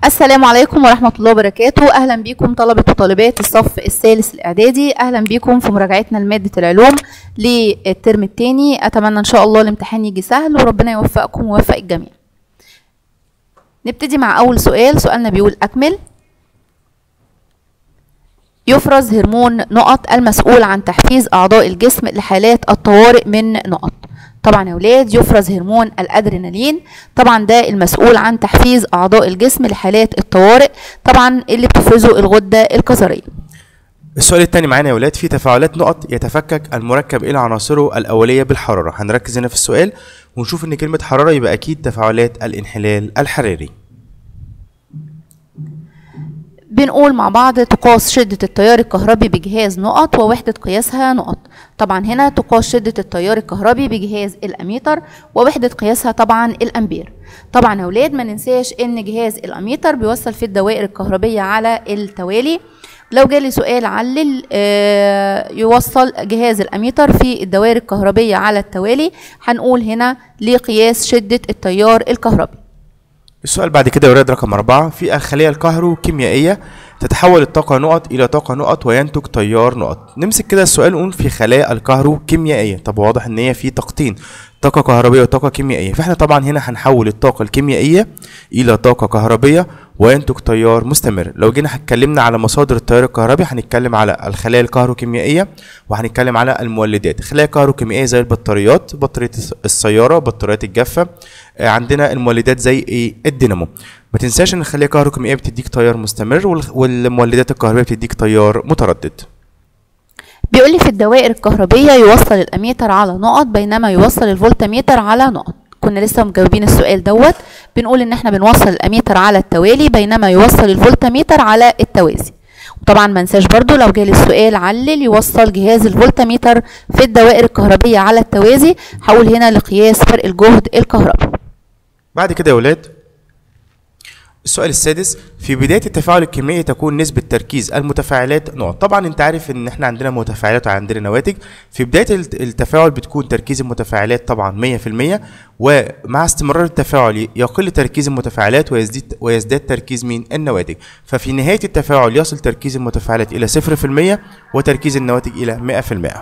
السلام عليكم ورحمة الله وبركاته أهلا بكم طلبة وطالبات الصف الثالث الإعدادي أهلا بكم في مراجعتنا لمادة العلوم للترم الثاني أتمنى إن شاء الله الامتحان يجي سهل وربنا يوفقكم ويوفق الجميع نبتدي مع أول سؤال سؤالنا بيقول أكمل يفرز هرمون نقط المسؤول عن تحفيز أعضاء الجسم لحالات الطوارئ من نقط طبعا يا ولاد يفرز هرمون الادرينالين طبعا ده المسؤول عن تحفيز اعضاء الجسم لحالات الطوارئ طبعا اللي بتفرزه الغده الكظريه السؤال الثاني معانا يا ولاد في تفاعلات نقط يتفكك المركب الى عناصره الاوليه بالحراره هنركز هنا في السؤال ونشوف ان كلمه حراره يبقى اكيد تفاعلات الانحلال الحراري بنقول مع بعض تقاس شدة التيار الكهربي بجهاز نقط ووحدة قياسها نقط طبعا هنا تقاس شدة التيار الكهربي بجهاز الأميتر ووحدة قياسها طبعا الأمبير طبعا يا ولاد ما ننساش ان جهاز الأميتر بيوصل في الدوائر الكهربية على التوالي لو جالي سؤال علل آه يوصل جهاز الأميتر في الدوائر الكهربية على التوالي هنقول هنا لقياس شدة التيار الكهربي السؤال بعد كده يا ولاد رقم أربعة في الخلية الكهروكيميائية تتحول الطاقة نقط إلى طاقة نقط وينتج تيار نقط نمسك كده السؤال ونقول في خلايا الكهروكيميائية طب واضح إن هي في طاقتين طاقة كهربية وطاقة كيميائية فاحنا طبعا هنا هنحول الطاقة الكيميائية إلى طاقة كهربية وينتج تيار مستمر لو جينا اتكلمنا على مصادر التيار الكهربي هنتكلم على الخلايا الكهروكيميائية وهنتكلم على المولدات الخلايا الكهروكيميائية زي البطاريات بطارية السيارة بطاريات الجافة عندنا المولدات زي ايه الدينامو ما تنساش ان الخليه الكهروكيميائيه بتديك تيار مستمر والمولدات الكهربائيه بتديك تيار متردد بيقول لي في الدوائر الكهربيه يوصل الاميتر على نقط بينما يوصل الفولتميتر على نقط كنا لسه مجاوبين السؤال دوت بنقول ان احنا بنوصل الاميتر على التوالي بينما يوصل الفولتميتر على التوازي وطبعا ما ننساش برضو لو جالي السؤال علل يوصل جهاز الفولتميتر في الدوائر الكهربيه على التوازي هقول هنا لقياس فرق الجهد الكهربي بعد كده يا ولاد السؤال السادس في بداية التفاعل الكيميائي تكون نسبة تركيز المتفاعلات نقط طبعا انت عارف ان احنا عندنا متفاعلات وعندنا نواتج في بداية التفاعل بتكون تركيز المتفاعلات طبعا 100% ومع استمرار التفاعل يقل تركيز المتفاعلات ويزداد ويزداد تركيز مين النواتج ففي نهاية التفاعل يصل تركيز المتفاعلات إلى 0% وتركيز النواتج إلى 100%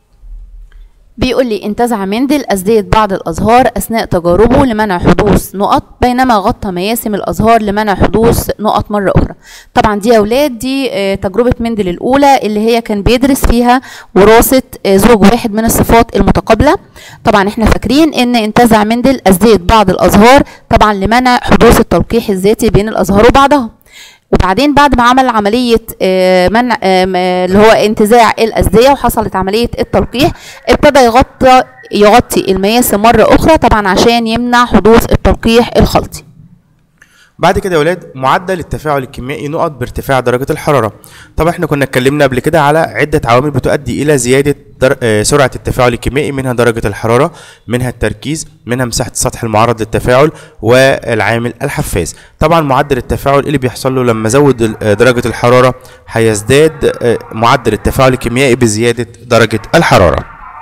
بيقول لي انتزع مندل أزدية بعض الأزهار أثناء تجاربه لمنع حدوث نقط بينما غطى مياسم الأزهار لمنع حدوث نقط مرة أخرى طبعا دي يا أولاد دي تجربة مندل الأولى اللي هي كان بيدرس فيها وراثة زوج واحد من الصفات المتقابلة طبعا احنا فاكرين ان انتزع مندل أزدية بعض الأزهار طبعا لمنع حدوث التلقيح الذاتي بين الأزهار وبعضها وبعدين بعد ما عمل عملية منع اللي هو انتزاع الأزدية وحصلت عملية التلقيح ابتدى يغطي يغطي المياسم مرة أخرى طبعا عشان يمنع حدوث التلقيح الخلطي بعد كده يا ولاد معدل التفاعل الكيميائي نقط بارتفاع درجة الحرارة طبعا احنا كنا اتكلمنا قبل كده على عدة عوامل بتؤدي إلى زيادة در... آه سرعة التفاعل الكيميائي منها درجة الحرارة منها التركيز منها مساحة السطح المعرض للتفاعل والعامل الحفاز طبعا معدل التفاعل اللي بيحصل له لما زود درجة الحرارة هيزداد آه معدل التفاعل الكيميائي بزيادة درجة الحرارة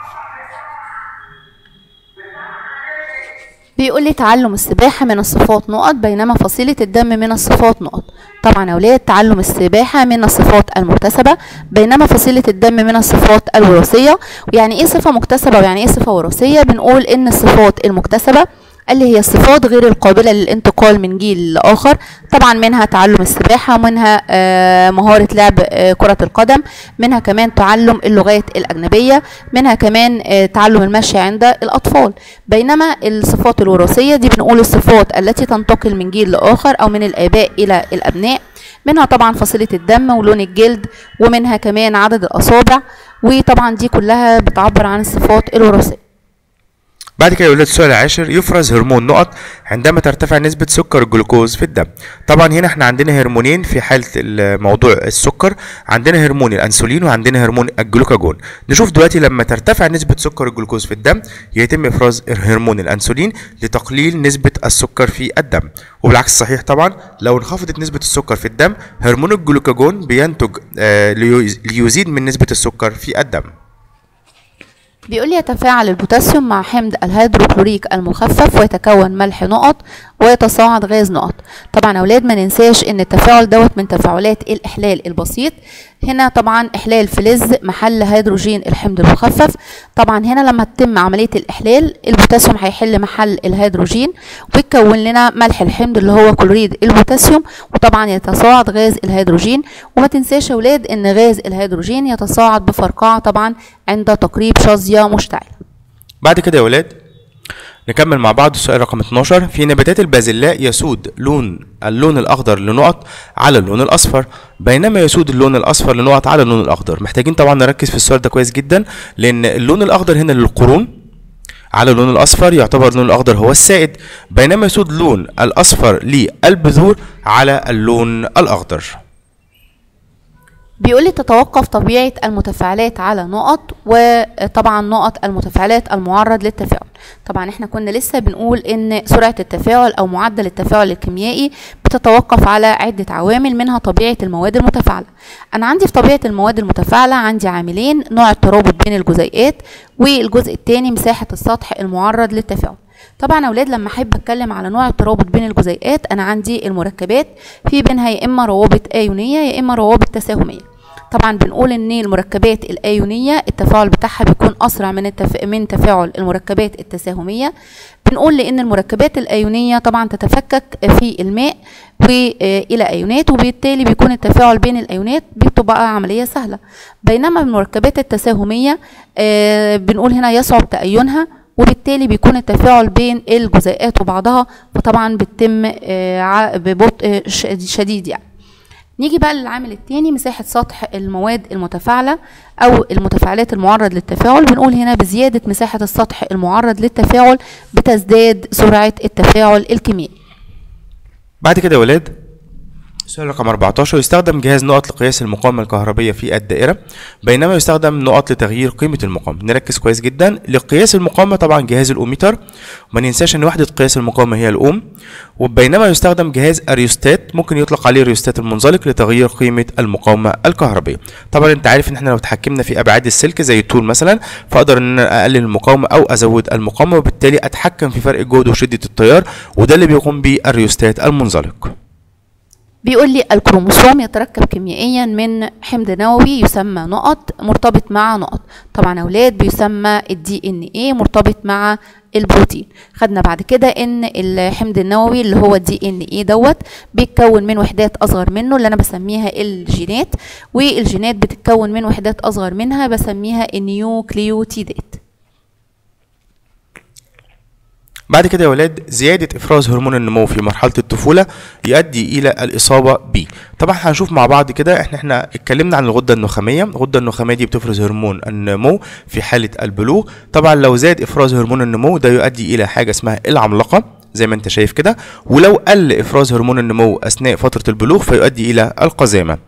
بيقول لي تعلم السباحة من الصفات نقط بينما فصيلة الدم من الصفات نقط طبعا يا ولاد تعلم السباحة من الصفات المكتسبة بينما فصيلة الدم من الصفات الوراثية ويعني ايه صفة مكتسبة ويعني ايه صفة وراثية بنقول ان الصفات المكتسبة اللي هي الصفات غير القابلة للانتقال من جيل لآخر طبعا منها تعلم السباحة ومنها آه مهارة لعب آه كرة القدم منها كمان تعلم اللغات الأجنبية منها كمان آه تعلم المشي عند الأطفال بينما الصفات الوراثية دي بنقول الصفات التي تنتقل من جيل لآخر أو من الآباء إلى الأبناء منها طبعا فصيلة الدم ولون الجلد ومنها كمان عدد الأصابع وطبعا دي كلها بتعبر عن الصفات الوراثية بعد كده يولد السؤال العاشر يفرز هرمون نقط عندما ترتفع نسبة سكر الجلوكوز في الدم طبعا هنا احنا عندنا هرمونين في حالة موضوع السكر عندنا هرمون الانسولين وعندنا هرمون الجلوكاجون نشوف دلوقتي لما ترتفع نسبة سكر الجلوكوز في الدم يتم افراز هرمون الانسولين لتقليل نسبة السكر في الدم وبالعكس صحيح طبعا لو انخفضت نسبة السكر في الدم هرمون الجلوكاجون بينتج آه ليزيد من نسبة السكر في الدم بيقول لي يتفاعل البوتاسيوم مع حمض الهيدروكلوريك المخفف ويتكون ملح نقط ويتصاعد غاز نقط طبعا يا اولاد ما ننساش ان التفاعل دوت من تفاعلات الاحلال البسيط هنا طبعا احلال فلز محل هيدروجين الحمض المخفف طبعا هنا لما تتم عمليه الاحلال البوتاسيوم هيحل محل الهيدروجين ويتكون لنا ملح الحمض اللي هو كلوريد البوتاسيوم وطبعا يتصاعد غاز الهيدروجين وما تنساش يا اولاد ان غاز الهيدروجين يتصاعد بفرقعه طبعا عند تقريب شظيه مشتعله بعد كده يا ولاد نكمل مع بعض السؤال رقم 12 في نباتات البازلاء يسود لون اللون الاخضر لنقط على اللون الاصفر بينما يسود اللون الاصفر لنقط على اللون الاخضر محتاجين طبعا نركز في السؤال ده كويس جدا لان اللون الاخضر هنا للقرون على اللون الاصفر يعتبر اللون الاخضر هو السائد بينما يسود اللون الاصفر للبذور على اللون الاخضر بيقول لي تتوقف طبيعة المتفاعلات على نقط وطبعا نقط المتفاعلات المعرض للتفاعل طبعا احنا كنا لسه بنقول ان سرعة التفاعل او معدل التفاعل الكيميائي بتتوقف على عدة عوامل منها طبيعة المواد المتفاعلة انا عندي في طبيعة المواد المتفاعلة عندي عاملين نوع الترابط بين الجزيئات والجزء الثاني مساحة السطح المعرض للتفاعل طبعا يا اولاد لما احب اتكلم على نوع الترابط بين الجزيئات انا عندي المركبات في بينها يا اما روابط ايونيه يا اما روابط تساهميه طبعا بنقول ان المركبات الايونيه التفاعل بتاعها بيكون اسرع من التف... من تفاعل المركبات التساهميه بنقول لان المركبات الايونيه طبعا تتفكك في الماء والى ايونات وبالتالي بيكون التفاعل بين الايونات بتبقى عمليه سهله بينما المركبات التساهميه بنقول هنا يصعب تأينها وبالتالي بيكون التفاعل بين الجزيئات وبعضها فطبعا بتتم ببطء شديد يعني نيجي بقى للعامل الثاني مساحة سطح المواد المتفاعلة أو المتفاعلات المعرض للتفاعل بنقول هنا بزيادة مساحة السطح المعرض للتفاعل بتزداد سرعة التفاعل الكيميائي بعد كده يا ولاد سؤال رقم 14 يستخدم جهاز نقط لقياس المقاومة الكهربية في الدائرة بينما يستخدم نقط لتغيير قيمة المقاومة نركز كويس جدا لقياس المقاومة طبعا جهاز الأوميتر وما ننساش إن وحدة قياس المقاومة هي الأوم وبينما يستخدم جهاز أريوستات ممكن يطلق عليه الريوستات المنزلق لتغيير قيمة المقاومة الكهربية طبعا أنت عارف إن إحنا لو اتحكمنا في أبعاد السلك زي الطول مثلا فأقدر إن أنا أقلل المقاومة أو أزود المقاومة وبالتالي أتحكم في فرق الجهد وشدة التيار وده اللي بيقوم به الريوستات المنزلق بيقول لي الكروموسوم يتركب كيميائيا من حمض نووي يسمى نقط مرتبط مع نقط طبعا اولاد بيسمى الدي ان ايه مرتبط مع البروتين خدنا بعد كده ان الحمض النووي اللي هو الدي ان ايه دوت بيتكون من وحدات اصغر منه اللي انا بسميها الجينات والجينات بتتكون من وحدات اصغر منها بسميها النيوكليوتيدات بعد كده يا ولاد زيادة إفراز هرمون النمو في مرحلة الطفولة يؤدي إلى الإصابة ب طبعا هنشوف مع بعض كده احنا احنا اتكلمنا عن الغدة النخامية الغدة النخامية دي بتفرز هرمون النمو في حالة البلوغ طبعا لو زاد إفراز هرمون النمو ده يؤدي إلى حاجة اسمها العملاقة زي ما انت شايف كده ولو قل إفراز هرمون النمو أثناء فترة البلوغ فيؤدي إلى القزامة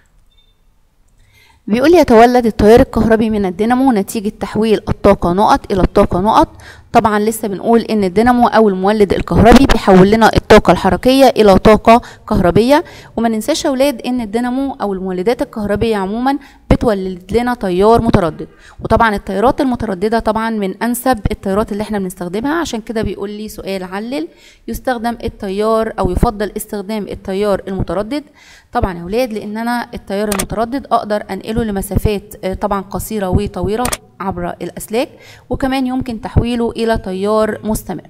بيقول يتولد التيار الكهربي من الدينامو نتيجة تحويل الطاقة نقط إلى الطاقة نقط طبعا لسه بنقول ان الدينامو او المولد الكهربي بيحول لنا الطاقة الحركية الى طاقة كهربية وما ننساش يا اولاد ان الدينامو او المولدات الكهربية عموما بتولد لنا تيار متردد وطبعا التيارات المترددة طبعا من انسب التيارات اللي احنا بنستخدمها عشان كده بيقول لي سؤال علل يستخدم التيار او يفضل استخدام التيار المتردد طبعا يا اولاد لان انا التيار المتردد اقدر انقله لمسافات طبعا قصيرة وطويلة عبر الأسلاك وكمان يمكن تحويله إلى تيار مستمر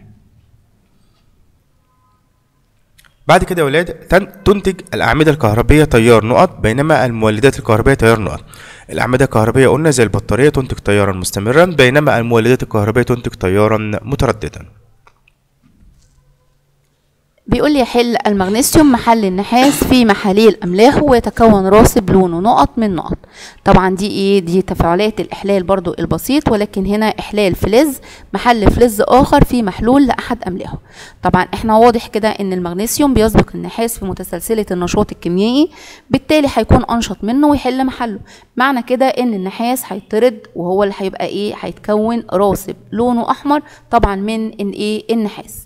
بعد كده يا ولاد تنتج الأعمدة الكهربية تيار نقط بينما المولدات الكهربية تيار نقط الأعمدة الكهربية قلنا زي البطارية تنتج تيارا مستمرا بينما المولدات الكهربية تنتج تيارا مترددا بيقول لي يحل المغنيسيوم محل النحاس في محاليل املاحه ويتكون راسب لونه نقط من نقط طبعا دي ايه دي تفاعلات الاحلال برضو البسيط ولكن هنا احلال فلز محل فلز اخر في محلول لاحد املاحه طبعا احنا واضح كده ان المغنيسيوم بيسبق النحاس في متسلسله النشاط الكيميائي بالتالي هيكون انشط منه ويحل محله معنى كده ان النحاس هيطرد وهو اللي هيبقى ايه هيتكون راسب لونه احمر طبعا من ان ايه النحاس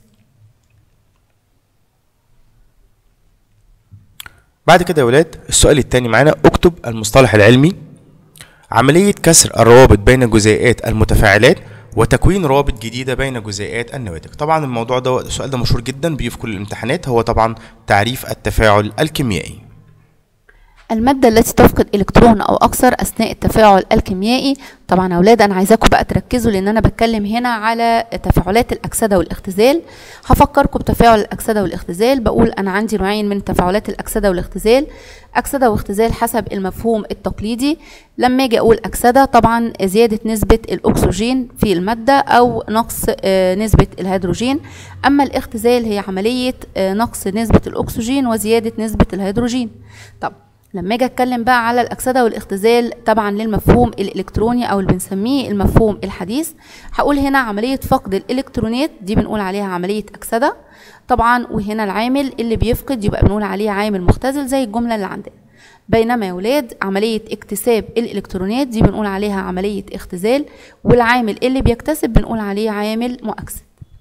بعد كده يا ولاد السؤال التاني معانا اكتب المصطلح العلمي عملية كسر الروابط بين جزيئات المتفاعلات وتكوين روابط جديدة بين جزيئات النواتج طبعا الموضوع ده السؤال ده مشهور جدا بيجي في كل الامتحانات هو طبعا تعريف التفاعل الكيميائي المادة التي تفقد إلكترون أو أكثر أثناء التفاعل الكيميائي طبعا يا أولاد أنا عايزاكم بقى تركزوا لأن أنا بتكلم هنا على تفاعلات الأكسدة والاختزال هفكركم بتفاعل الأكسدة والاختزال بقول أنا عندي نوعين من تفاعلات الأكسدة والاختزال أكسدة واختزال حسب المفهوم التقليدي لما أجي أقول أكسدة طبعا زيادة نسبة الأكسجين في المادة أو نقص آه، نسبة الهيدروجين أما الاختزال هي عملية آه، نقص نسبة الأكسجين وزيادة نسبة الهيدروجين طب لما اجي اتكلم بقى على الاكسده والاختزال طبعا للمفهوم الالكتروني او اللي بنسميه المفهوم الحديث هقول هنا عمليه فقد الالكترونات دي بنقول عليها عمليه اكسده طبعا وهنا العامل اللي بيفقد يبقى بنقول عليه عامل مختزل زي الجمله اللي عندنا بينما يا ولاد عملية اكتساب الإلكترونات دي بنقول عليها عملية اختزال والعامل اللي بيكتسب بنقول عليه عامل مؤكسد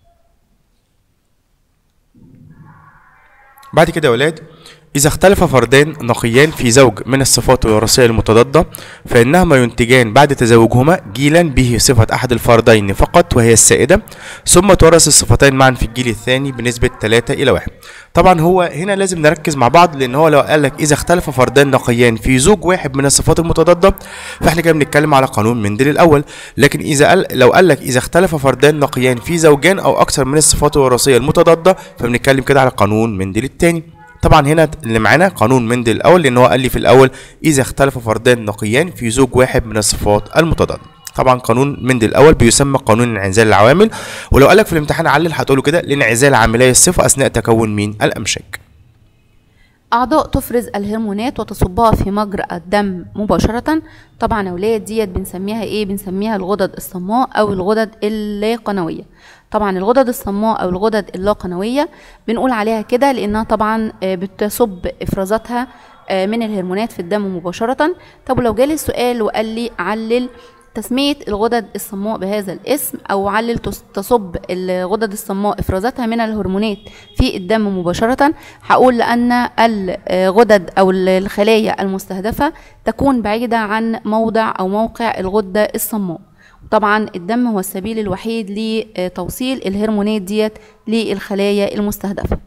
بعد كده يا ولاد إذا اختلف فردان نقيان في زوج من الصفات الوراثية المتضادة فإنهما ينتجان بعد تزاوجهما جيلا به صفة أحد الفردين فقط وهي السائدة ثم تورث الصفتين معا في الجيل الثاني بنسبة 3 إلى 1 طبعا هو هنا لازم نركز مع بعض لأن هو لو قال لك إذا اختلف فردان نقيان في زوج واحد من الصفات المتضادة فإحنا كده بنتكلم على قانون مندل الأول لكن إذا قال لو قال لك إذا اختلف فردان نقيان في زوجان أو أكثر من الصفات الوراثية المتضادة فبنتكلم كده على قانون مندل الثاني طبعا هنا اللي معانا قانون مندل الاول لان هو قال لي في الاول اذا اختلف فردان نقيان في زوج واحد من الصفات المتضادة طبعا قانون مندل الاول بيسمى قانون انعزال العوامل ولو قال لك في الامتحان علل هتقوله كده لانعزال عاملي الصفه اثناء تكون مين الامشاج أعضاء تفرز الهرمونات وتصبها في مجرى الدم مباشرة طبعا يا ولاد ديت بنسميها ايه بنسميها الغدد الصماء أو الغدد اللاقنوية طبعا الغدد الصماء أو الغدد اللاقنوية بنقول عليها كده لأنها طبعا آه، بتصب إفرازاتها آه، من الهرمونات في الدم مباشرة طب ولو جالي السؤال وقال لي علل تسمية الغدد الصماء بهذا الاسم أو علل تس- تصب الغدد الصماء إفرازاتها من الهرمونات في الدم مباشرة هقول لأن الغدد أو الخلايا المستهدفة تكون بعيدة عن موضع أو موقع الغدة الصماء طبعا الدم هو السبيل الوحيد لتوصيل الهرمونات ديت للخلايا المستهدفة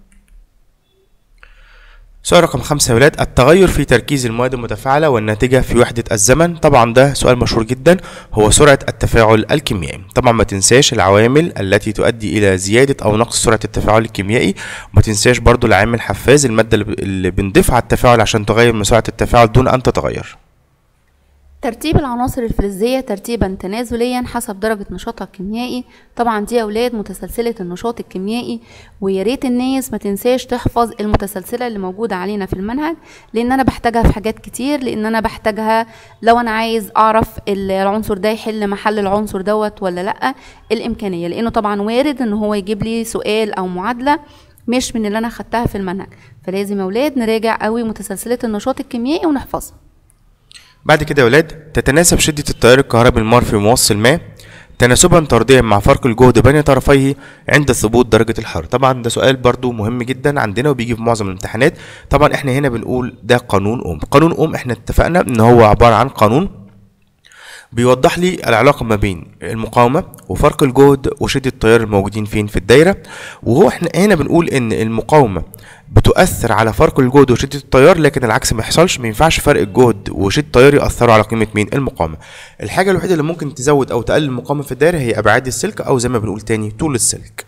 سؤال رقم خمسة يا ولاد التغير في تركيز المواد المتفاعلة والناتجة في وحدة الزمن طبعا ده سؤال مشهور جدا هو سرعة التفاعل الكيميائي طبعا ما تنساش العوامل التي تؤدي إلى زيادة أو نقص سرعة التفاعل الكيميائي وما تنساش برضو العامل حفاز المادة اللي ب- اللي بنضيفها على التفاعل عشان تغير من سرعة التفاعل دون أن تتغير ترتيب العناصر الفلزية ترتيبا تنازليا حسب درجة نشاطها الكيميائي طبعا دي أولاد متسلسلة النشاط الكيميائي ويا ريت الناس ما تنساش تحفظ المتسلسلة اللي موجودة علينا في المنهج لأن أنا بحتاجها في حاجات كتير لأن أنا بحتاجها لو أنا عايز أعرف ال- العنصر ده يحل محل العنصر دوت ولا لأ الإمكانية لأنه طبعا وارد إن هو يجيب لي سؤال أو معادلة مش من اللي أنا خدتها في المنهج فلازم يا أولاد نراجع قوي متسلسلة النشاط الكيميائي ونحفظها بعد كده يا ولاد تتناسب شدة التيار الكهربي المار في موصل ما تناسبا طرديا مع فرق الجهد بين طرفيه عند ثبوت درجة الحرارة طبعا ده سؤال برضو مهم جدا عندنا وبيجي في معظم الامتحانات طبعا احنا هنا بنقول ده قانون اوم قانون اوم احنا اتفقنا ان هو عبارة عن قانون بيوضح لي العلاقة ما بين المقاومة وفرق الجهد وشدة التيار الموجودين فين في الدايرة وهو احنا هنا بنقول ان المقاومة بتؤثر على فرق الجهد وشدة التيار لكن العكس ما يحصلش ما ينفعش فرق الجهد وشدة التيار يأثروا على قيمة مين المقاومة الحاجة الوحيدة اللي ممكن تزود او تقلل المقاومة في الدايرة هي ابعاد السلك او زي ما بنقول تاني طول السلك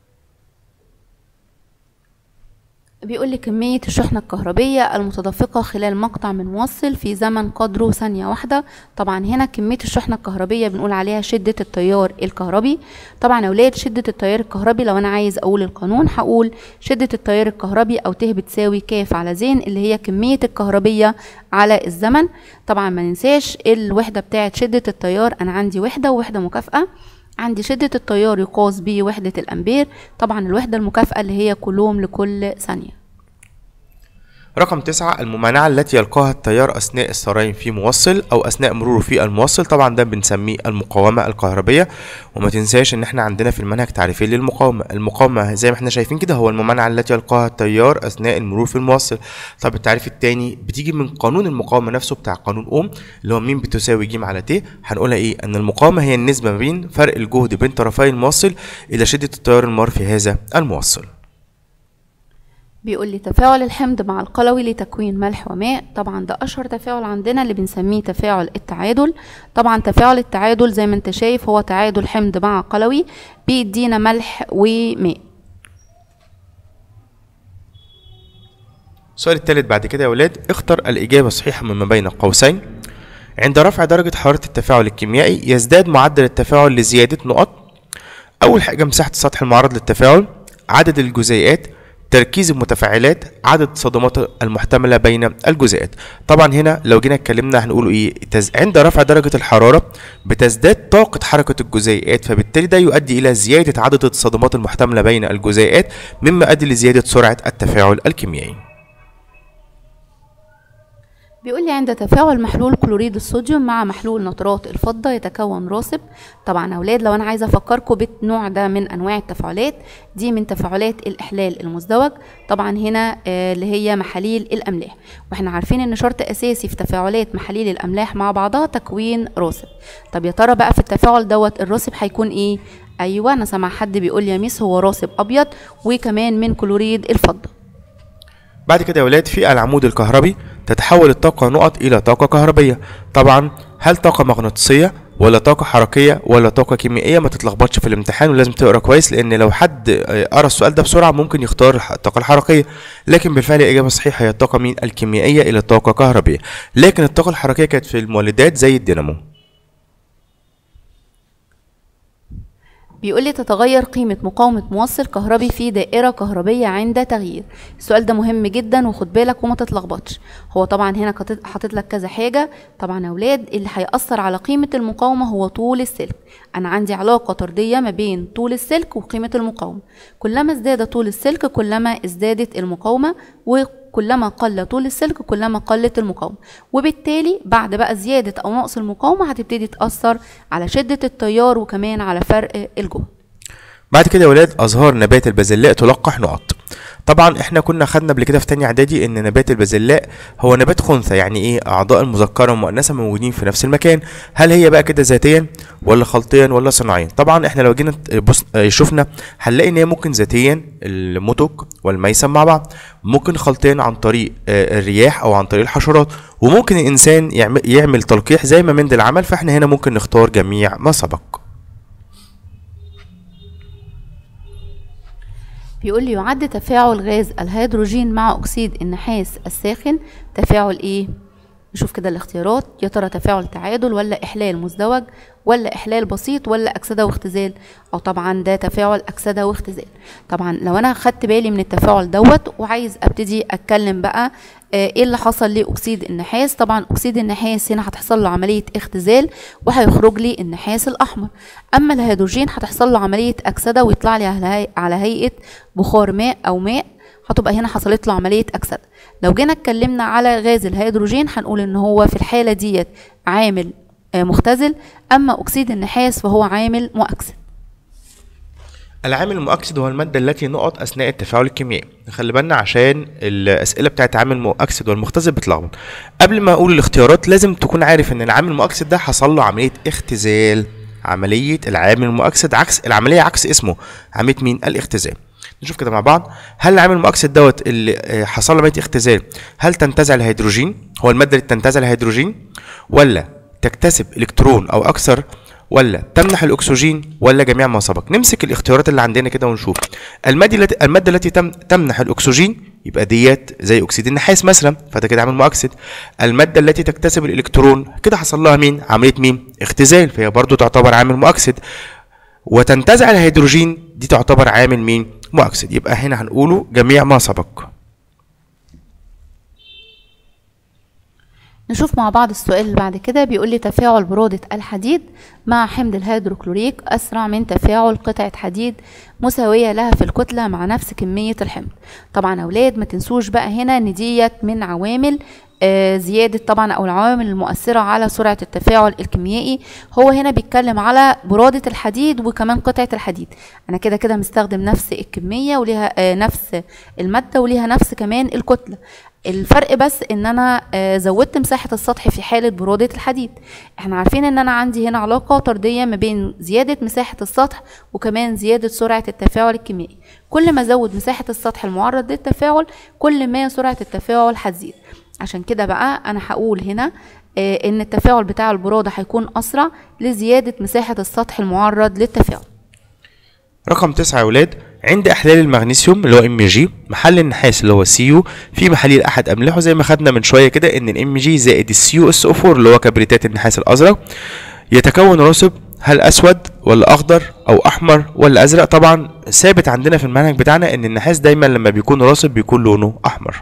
بيقول لي كمية الشحنة الكهربية المتدفقة خلال مقطع من موصل في زمن قدره ثانية واحدة طبعا هنا كمية الشحنة الكهربية بنقول عليها شدة التيار الكهربي طبعا يا أولاد شدة التيار الكهربي لو أنا عايز أقول القانون هقول شدة التيار الكهربي أو ت بتساوي كاف على زين اللي هي كمية الكهربية على الزمن طبعا ما ننساش الوحدة بتاعت شدة التيار أنا عندي وحدة ووحدة مكافأة عندي شدة التيار يقاس بوحدة الأمبير طبعا الوحدة المكافأة اللي هي كولوم لكل ثانية رقم تسعة الممانعة التي يلقاها التيار أثناء السريان في موصل أو أثناء مروره في الموصل طبعا ده بنسميه المقاومة الكهربية وما تنساش إن احنا عندنا في المنهج تعريفين للمقاومة المقاومة زي ما احنا شايفين كده هو الممانعة التي يلقاها التيار أثناء المرور في الموصل طب التعريف التاني بتيجي من قانون المقاومة نفسه بتاع قانون أوم اللي هو مين بتساوي ج على ت هنقولها إيه أن المقاومة هي النسبة ما بين فرق الجهد بين طرفي الموصل إلى شدة التيار المار في هذا الموصل بيقول لي تفاعل الحمض مع القلوي لتكوين ملح وماء طبعا ده اشهر تفاعل عندنا اللي بنسميه تفاعل التعادل طبعا تفاعل التعادل زي ما انت شايف هو تعادل حمض مع قلوي بيدينا ملح وماء السؤال الثالث بعد كده يا ولاد اختر الإجابة الصحيحة مما بين قوسين عند رفع درجة حرارة التفاعل الكيميائي يزداد معدل التفاعل لزيادة نقط أول حاجة مساحة السطح المعرض للتفاعل عدد الجزيئات تركيز المتفاعلات عدد الصدمات المحتملة بين الجزيئات طبعا هنا لو جينا اتكلمنا هنقوله ايه تز... عند رفع درجة الحرارة بتزداد طاقة حركة الجزيئات فبالتالي ده يؤدي إلى زيادة عدد الصدمات المحتملة بين الجزيئات مما يؤدي لزيادة سرعة التفاعل الكيميائي بيقول لي عند تفاعل محلول كلوريد الصوديوم مع محلول نترات الفضة يتكون راصب طبعا أولاد لو أنا عايزة أفكركم بالنوع ده من أنواع التفاعلات دي من تفاعلات الإحلال المزدوج طبعا هنا آه اللي هي محاليل الأملاح واحنا عارفين إن شرط أساسي في تفاعلات محاليل الأملاح مع بعضها تكوين راصب طب يا ترى بقى في التفاعل دوت الراصب هيكون إيه؟ أيوة أنا سامع حد بيقول لي يا ميس هو راصب أبيض وكمان من كلوريد الفضة بعد كده يا ولاد في العمود الكهربي تتحول الطاقة نقط إلى طاقة كهربية طبعا هل طاقة مغناطيسية ولا طاقة حركية ولا طاقة كيميائية ما تتلخبطش في الامتحان ولازم تقرا كويس لأن لو حد قرا السؤال ده بسرعة ممكن يختار الطاقة الحركية لكن بالفعل الإجابة الصحيحة هي الطاقة مين الكيميائية إلى طاقة كهربية لكن الطاقة الحركية كانت في المولدات زي الدينامو بيقول لي تتغير قيمة مقاومة موصل كهربي في دائرة كهربية عند تغيير السؤال ده مهم جدا وخد بالك وما تتلخبطش هو طبعا هنا حاطط لك كذا حاجة طبعا يا اولاد اللي هيأثر على قيمة المقاومة هو طول السلك انا عندي علاقة طردية ما بين طول السلك وقيمة المقاومة كلما ازداد طول السلك كلما ازدادت المقاومة و كلما قل طول السلك كلما قلت المقاومة وبالتالي بعد بقى زيادة أو نقص المقاومة هتبتدي تأثر على شدة التيار وكمان على فرق الجهد بعد كده يا ولاد أزهار نبات البازلاء تلقح نقط طبعا احنا كنا خدنا قبل كده في تانية اعدادي ان نبات البازلاء هو نبات خنثى يعني ايه اعضاء المذكره والمؤنثه موجودين في نفس المكان هل هي بقى كده ذاتيا ولا خلطيا ولا صناعيا طبعا احنا لو جينا بص شفنا هنلاقي ان هي ممكن ذاتيا المتك والميسم مع بعض ممكن خلطيا عن طريق الرياح او عن طريق الحشرات وممكن الانسان يعمل, يعمل تلقيح زي ما مندل عمل فاحنا هنا ممكن نختار جميع ما سبق بيقول لي يعد تفاعل غاز الهيدروجين مع اكسيد النحاس الساخن تفاعل ايه نشوف كده الاختيارات يا ترى تفاعل تعادل ولا احلال مزدوج ولا احلال بسيط ولا اكسده واختزال او طبعا ده تفاعل اكسده واختزال طبعا لو انا خدت بالي من التفاعل دوت وعايز ابتدي اتكلم بقى ايه اللي حصل لاكسيد النحاس طبعا اكسيد النحاس هنا هتحصل له عمليه اختزال وهيخرج لي النحاس الاحمر اما الهيدروجين هتحصل له عمليه اكسده ويطلع لي على هيئه بخار ماء او ماء هتبقى هنا حصلت له عمليه اكسده لو جينا اتكلمنا على غاز الهيدروجين هنقول ان هو في الحاله ديت عامل مختزل اما اكسيد النحاس فهو عامل مؤكسد العامل المؤكسد هو المادة التي نقط أثناء التفاعل الكيميائي خلي بالنا عشان الأسئلة بتاعت عامل المؤكسد والمختزل بتلخبط قبل ما أقول الاختيارات لازم تكون عارف إن العامل المؤكسد ده حصل له عملية اختزال عملية العامل المؤكسد عكس العملية عكس اسمه عملية مين الاختزال نشوف كده مع بعض هل العامل المؤكسد دوت اللي حصل له عمليه اختزال هل تنتزع الهيدروجين هو الماده اللي تنتزع الهيدروجين ولا تكتسب الكترون او اكثر ولا تمنح الاكسجين ولا جميع ما سبق نمسك الاختيارات اللي عندنا كده ونشوف الماده التي الماده التي تم تمنح الاكسجين يبقى ديت زي اكسيد النحاس مثلا فده كده عامل مؤكسد الماده التي تكتسب الالكترون كده حصل لها مين عمليه مين اختزال فهي برضو تعتبر عامل مؤكسد وتنتزع الهيدروجين دي تعتبر عامل مين مؤكسد يبقى هنا هنقوله جميع ما سبق نشوف مع بعض السؤال اللي بعد كده بيقول لي تفاعل برودة الحديد مع حمض الهيدروكلوريك أسرع من تفاعل قطعة حديد مساوية لها في الكتلة مع نفس كمية الحمض طبعا أولاد ما تنسوش بقى هنا إن ديت من عوامل آه، زيادة طبعا أو العوامل المؤثرة على سرعة التفاعل الكيميائي هو هنا بيتكلم على برودة الحديد وكمان قطعة الحديد أنا كده كده مستخدم نفس الكمية وليها آه، نفس المادة وليها نفس كمان الكتلة الفرق بس ان انا آه، زودت مساحة السطح في حالة برودة الحديد احنا عارفين ان انا عندي هنا علاقة طردية ما بين زيادة مساحة السطح وكمان زيادة سرعة التفاعل الكيميائي كل ما ازود مساحة السطح المعرض للتفاعل كل ما سرعة التفاعل هتزيد عشان كده بقى انا هقول هنا آه، ان التفاعل بتاع البرودة هيكون اسرع لزيادة مساحة السطح المعرض للتفاعل رقم تسعة يا ولاد عند احلال المغنيسيوم اللي هو ام جي محل النحاس اللي هو سي يو في محاليل احد املاحه زي ما خدنا من شويه كده ان الام جي زائد السي يو اس او 4 اللي هو كبريتات النحاس الازرق يتكون راسب هل اسود ولا اخضر او احمر ولا ازرق طبعا ثابت عندنا في المنهج بتاعنا ان النحاس دايما لما بيكون راسب بيكون لونه احمر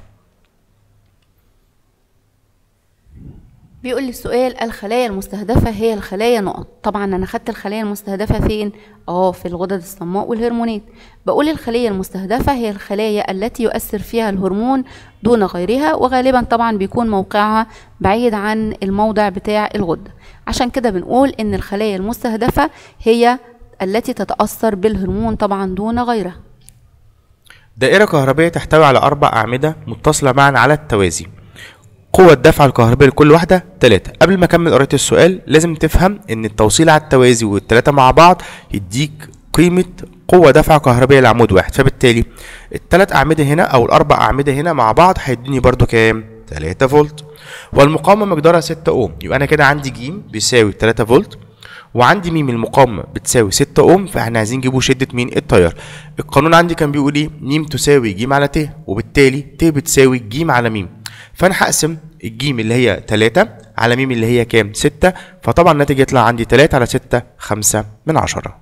بيقول لي السؤال الخلايا المستهدفة هي الخلايا نقط طبعا أنا خدت الخلايا المستهدفة فين؟ اه في الغدد الصماء والهرمونات بقول الخلية المستهدفة هي الخلايا التي يؤثر فيها الهرمون دون غيرها وغالبا طبعا بيكون موقعها بعيد عن الموضع بتاع الغدة عشان كده بنقول إن الخلايا المستهدفة هي التي تتأثر بالهرمون طبعا دون غيرها دائرة كهربية تحتوي على أربع أعمدة متصلة معا على التوازي قوة الدفع الكهربية لكل واحدة تلاتة قبل ما أكمل قراية السؤال لازم تفهم إن التوصيل على التوازي والتلاتة مع بعض يديك قيمة قوة دفع كهربية لعمود واحد فبالتالي التلات أعمدة هنا أو الأربع أعمدة هنا مع بعض هيديني برضو كام؟ تلاتة فولت والمقاومة مقدارها ستة أوم يبقى أنا كده عندي ج بيساوي تلاتة فولت وعندي ميم المقاومة بتساوي 6 أوم فاحنا عايزين نجيبوا شدة مين التيار القانون عندي كان بيقول ايه م تساوي ج على ت وبالتالي ت بتساوي ج على م فانا هقسم الجيم اللي هي 3 على م اللي هي كام 6 فطبعا الناتج يطلع عندي 3 على 6 5 من 10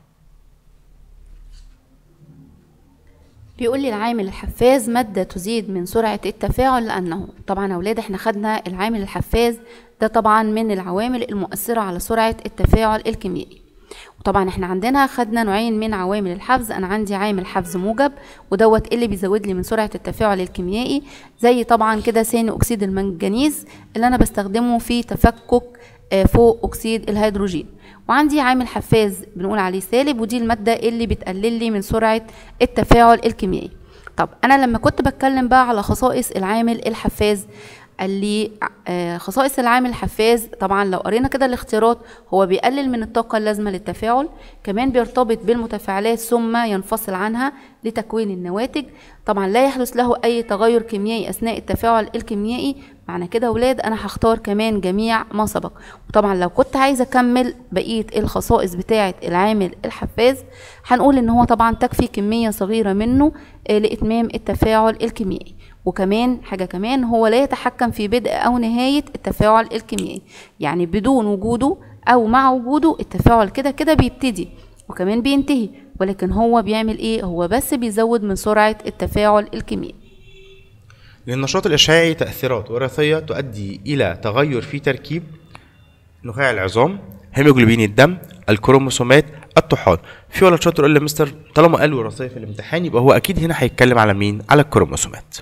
بيقول لي العامل الحفاز مادة تزيد من سرعة التفاعل لأنه طبعا يا أولاد احنا خدنا العامل الحفاز ده طبعا من العوامل المؤثرة على سرعة التفاعل الكيميائي وطبعا احنا عندنا خدنا نوعين من عوامل الحفز انا عندي عامل حفز موجب ودوت اللي بيزود لي من سرعه التفاعل الكيميائي زي طبعا كده ثاني اكسيد المنجنيز اللي انا بستخدمه في تفكك آه، فوق اكسيد الهيدروجين وعندي عامل حفاز بنقول عليه سالب ودي الماده اللي بتقلل لي من سرعه التفاعل الكيميائي طب انا لما كنت بتكلم بقى على خصائص العامل الحفاز قال لي آه، خصائص العامل الحفاز طبعا لو قرينا كده الاختيارات هو بيقلل من الطاقة اللازمة للتفاعل كمان بيرتبط بالمتفاعلات ثم ينفصل عنها لتكوين النواتج طبعا لا يحدث له أي تغير كيميائي أثناء التفاعل الكيميائي معنى كده ولاد أنا هختار كمان جميع ما سبق وطبعا لو كنت عايزة أكمل بقية الخصائص بتاعة العامل الحفاز هنقول إن هو طبعا تكفي كمية صغيرة منه آه، لإتمام التفاعل الكيميائي وكمان حاجة كمان هو لا يتحكم في بدء أو نهاية التفاعل الكيميائي يعني بدون وجوده أو مع وجوده التفاعل كده كده بيبتدي وكمان بينتهي ولكن هو بيعمل إيه هو بس بيزود من سرعة التفاعل الكيميائي للنشاط الإشعاعي تأثيرات وراثية تؤدي إلى تغير في تركيب نخاع العظام هيموجلوبين الدم الكروموسومات الطحال في ولد شاطر يقول لي يا مستر طالما قال وراثية في الامتحان يبقى هو أكيد هنا هيتكلم على مين على الكروموسومات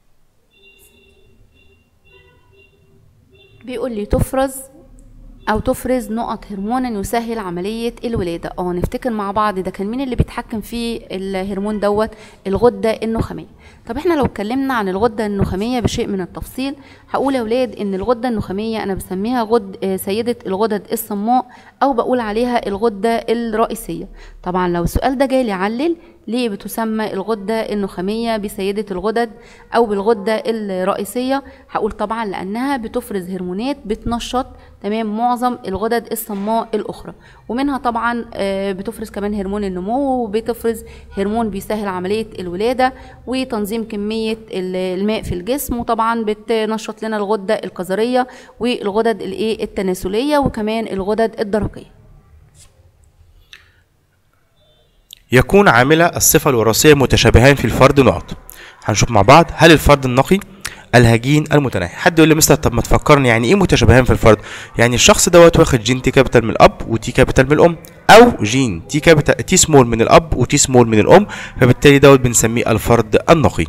بيقول لي تفرز او تفرز نقط هرمون يسهل عمليه الولاده اه نفتكر مع بعض ده كان مين اللي بيتحكم في الهرمون دوت الغده النخاميه طب احنا لو اتكلمنا عن الغده النخاميه بشيء من التفصيل هقول يا ولاد ان الغده النخاميه انا بسميها غد آه، سيده الغدد الصماء او بقول عليها الغده الرئيسيه طبعا لو السؤال ده جالي علل ليه بتسمى الغدة النخامية بسيدة الغدد أو بالغدة الرئيسية هقول طبعا لأنها بتفرز هرمونات بتنشط تمام معظم الغدد الصماء الأخرى ومنها طبعا آه، بتفرز كمان هرمون النمو وبتفرز هرمون بيسهل عملية الولادة وتنظيم كمية ال- الماء في الجسم وطبعا بتنشط لنا الغدة الكظرية والغدد الايه التناسلية وكمان الغدد الدرقية يكون عامل الصفة الوراثية متشابهان في الفرد نقط هنشوف مع بعض هل الفرد النقي الهجين المتناهي حد يقول لي مستر طب ما تفكرني يعني ايه متشابهان في الفرد يعني الشخص دوت واخد جين تي كابيتال من الاب وتي كابيتال من الام او جين تي كابيتال تي سمول من الاب وتي سمول من الام فبالتالي دوت بنسميه الفرد النقي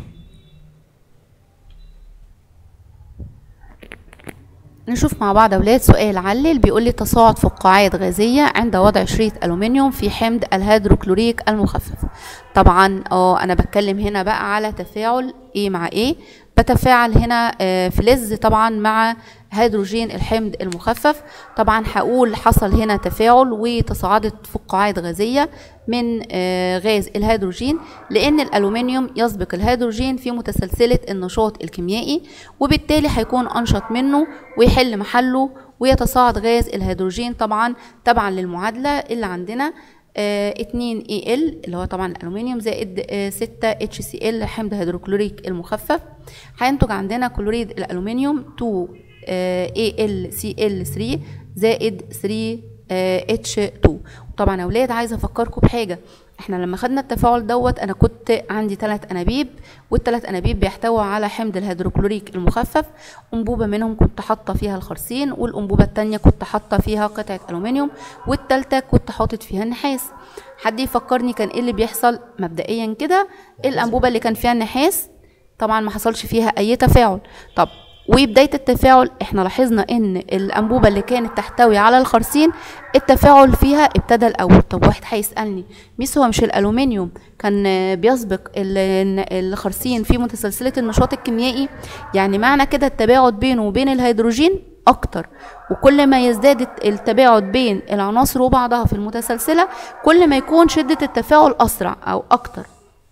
نشوف مع بعض اولاد سؤال علل بيقول لي تصاعد فقاعات غازيه عند وضع شريط الومنيوم في حمض الهيدروكلوريك المخفف طبعا اه انا بتكلم هنا بقى على تفاعل ايه مع ايه بتفاعل هنا آه، فلز طبعا مع هيدروجين الحمض المخفف طبعا هقول حصل هنا تفاعل وتصاعدت فقاعات غازيه من آه، غاز الهيدروجين لان الالومنيوم يسبق الهيدروجين في متسلسله النشاط الكيميائي وبالتالي هيكون انشط منه ويحل محله ويتصاعد غاز الهيدروجين طبعا تبعا للمعادله اللي عندنا آه 2 اي ال اللي هو طبعا الالومنيوم زائد آه 6 اتش سي ال حمض هيدروكلوريك المخفف هينتج عندنا كلوريد الالومنيوم 2 اي ال سي ال 3 زائد 3 اتش 2 طبعا يا اولاد عايزه افكركم بحاجه احنا لما خدنا التفاعل دوت انا كنت عندي ثلاث انابيب والثلاث انابيب بيحتووا على حمض الهيدروكلوريك المخفف انبوبه منهم كنت حاطه فيها الخرسين والانبوبه الثانيه كنت حاطه فيها قطعه الومنيوم والثالثه كنت حاطط فيها النحاس حد يفكرني كان ايه اللي بيحصل مبدئيا كده الانبوبه اللي كان فيها النحاس طبعا ما حصلش فيها اي تفاعل طب وبداية التفاعل احنا لاحظنا ان الانبوبة اللي كانت تحتوي على الخرسين التفاعل فيها ابتدى الاول طب واحد هيسألني ميس هو مش الالومنيوم كان بيسبق ال- الخرسين في متسلسلة النشاط الكيميائي يعني معنى كده التباعد بينه وبين الهيدروجين اكتر وكل ما يزداد التباعد بين العناصر وبعضها في المتسلسلة كل ما يكون شدة التفاعل اسرع او اكتر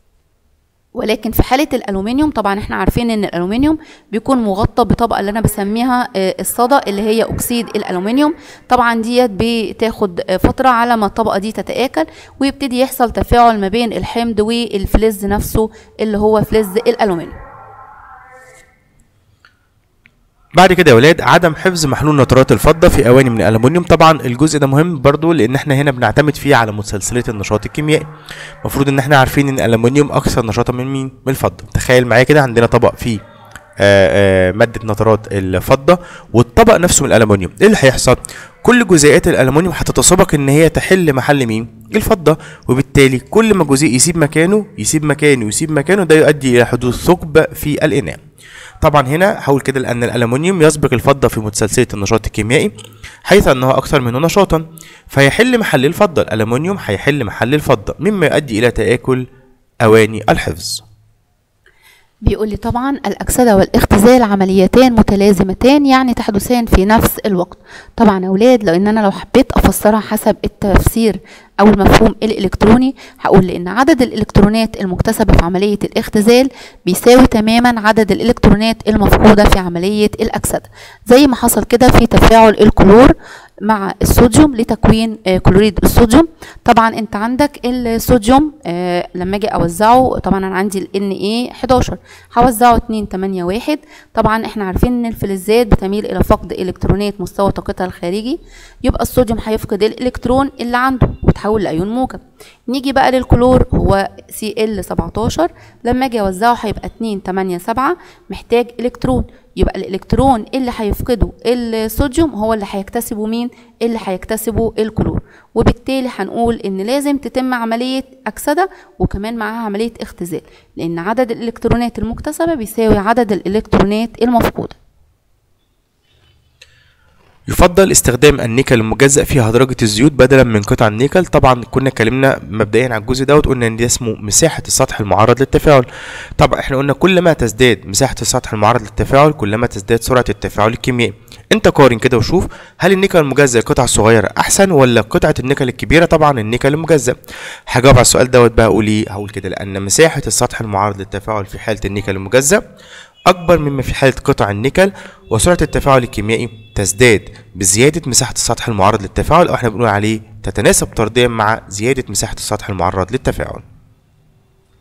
ولكن في حالة الألومنيوم طبعا احنا عارفين ان الألومنيوم بيكون مغطى بطبقة اللي انا بسميها آه، الصدى اللي هي أكسيد الألومنيوم طبعا ديت بتاخد آه، فترة على ما الطبقة دي تتآكل ويبتدي يحصل تفاعل ما بين الحمض والفلز نفسه اللي هو فلز الألومنيوم بعد كده يا ولاد عدم حفظ محلول نترات الفضة في أواني من الألمنيوم طبعا الجزء ده مهم برضو لأن احنا هنا بنعتمد فيه على متسلسلة النشاط الكيميائي المفروض إن احنا عارفين إن الألمنيوم أكثر نشاطا من مين؟ من الفضة تخيل معايا كده عندنا طبق فيه آه، آه، مادة نترات الفضة والطبق نفسه من الألمنيوم إيه اللي هيحصل؟ كل جزيئات الألمنيوم هتتسابق إن هي تحل محل مين؟ الفضة وبالتالي كل ما جزيء يسيب مكانه يسيب مكانه يسيب مكانه ده يؤدي إلى حدوث ثقب في الإناء طبعا هنا هقول كده لان الالومنيوم يسبق الفضه في متسلسله النشاط الكيميائي حيث انه اكثر منه نشاطا فيحل محل الفضه الالومنيوم هيحل محل الفضه مما يؤدي الى تاكل اواني الحفظ بيقول لي طبعا الأكسدة والاختزال عمليتان متلازمتان يعني تحدثان في نفس الوقت طبعا يا أولاد لو إن أنا لو حبيت أفسرها حسب التفسير أو المفهوم الإلكتروني هقول لأن عدد الإلكترونات المكتسبة في عملية الاختزال بيساوي تماما عدد الإلكترونات المفقودة في عملية الأكسدة زي ما حصل كده في تفاعل الكلور مع الصوديوم لتكوين آه، كلوريد الصوديوم طبعا انت عندك الصوديوم آه، لما اجي اوزعه طبعا انا عندي ال Na 11 هوزعه 2 8 1 طبعا احنا عارفين ان الفلزات بتميل الى فقد الكترونات مستوى طاقتها الخارجي يبقى الصوديوم هيفقد الالكترون اللي عنده وتحول لايون موجب نيجي بقى للكلور هو Cl 17 لما اجي اوزعه هيبقى 2 8 7 محتاج الكترون يبقى الالكترون اللي هيفقده الصوديوم هو اللي هيكتسبه مين اللي هيكتسبه الكلور وبالتالي هنقول ان لازم تتم عمليه اكسده وكمان معاها عمليه اختزال لان عدد الالكترونات المكتسبه بيساوي عدد الالكترونات المفقوده يفضل استخدام النيكل المجزأ في هدرجة الزيوت بدلا من قطع النيكل طبعا كنا اتكلمنا مبدئيا على الجزء دوت قلنا ان ده اسمه مساحة السطح المعرض للتفاعل طبعا احنا قلنا كل ما تزداد مساحة السطح المعرض للتفاعل كلما تزداد سرعة التفاعل الكيميائي انت قارن كده وشوف هل النيكل المجزأ القطعة الصغيرة احسن ولا قطعة النيكل الكبيرة طبعا النيكل المجزأ هجاوب على السؤال دوت بقى اقول ايه هقول كده لان مساحة السطح المعرض للتفاعل في حالة النيكل المجزأ أكبر مما في حالة قطع النيكل وسرعة التفاعل الكيميائي تزداد بزيادة مساحة السطح المعرض للتفاعل أو احنا بنقول عليه تتناسب طرديا مع زيادة مساحة السطح المعرض للتفاعل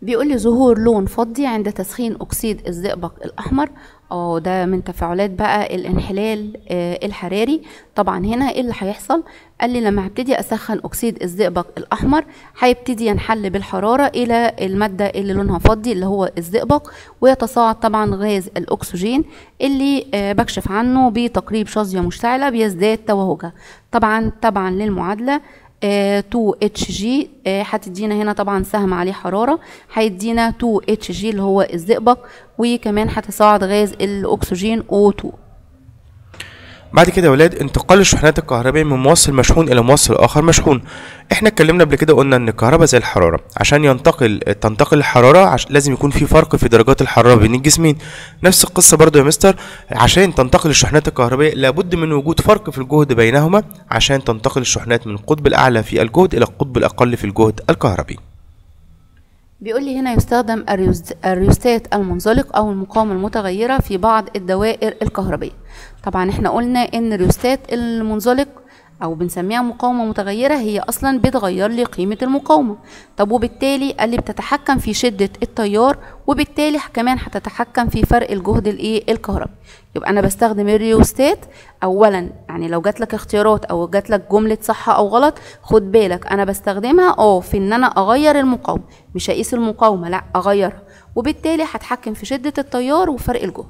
بيقول لي ظهور لون فضي عند تسخين اكسيد الزئبق الاحمر اه ده من تفاعلات بقى الانحلال آه الحراري طبعا هنا ايه اللي هيحصل قال لي لما هبتدي اسخن اكسيد الزئبق الاحمر هيبتدي ينحل بالحراره الى الماده اللي لونها فضي اللي هو الزئبق ويتصاعد طبعا غاز الاكسجين اللي آه بكشف عنه بتقريب شظيه مشتعله بيزداد توهجها طبعا طبعا للمعادله 2 اتش جي هتدينا هنا طبعا سهم عليه حراره هيدينا 2 اتش جي اللي هو الزئبق وكمان هتصاعد غاز الاكسجين O2 بعد كده يا ولاد انتقال الشحنات الكهربائية من موصل مشحون إلى موصل آخر مشحون احنا اتكلمنا قبل كده قلنا ان الكهرباء زي الحرارة عشان ينتقل تنتقل الحرارة عش... لازم يكون في فرق في درجات الحرارة بين الجسمين نفس القصة برضو يا مستر عشان تنتقل الشحنات الكهربائية لابد من وجود فرق في الجهد بينهما عشان تنتقل الشحنات من القطب الأعلى في الجهد إلى القطب الأقل في الجهد الكهربي بيقول لي هنا يستخدم الريوستات المنزلق او المقاومه المتغيره في بعض الدوائر الكهربيه طبعا احنا قلنا ان الريوستات المنزلق او بنسميها مقاومه متغيره هي اصلا بتغير لي قيمه المقاومه طب وبالتالي قال لي بتتحكم في شده التيار وبالتالي كمان هتتحكم في فرق الجهد الايه الكهربي يبقى انا بستخدم الريوستات اولا يعني لو جات لك اختيارات او جات لك جمله صح او غلط خد بالك انا بستخدمها اه في ان انا اغير المقاومه مش هقيس المقاومه لا اغيرها وبالتالي هتحكم في شده التيار وفرق الجهد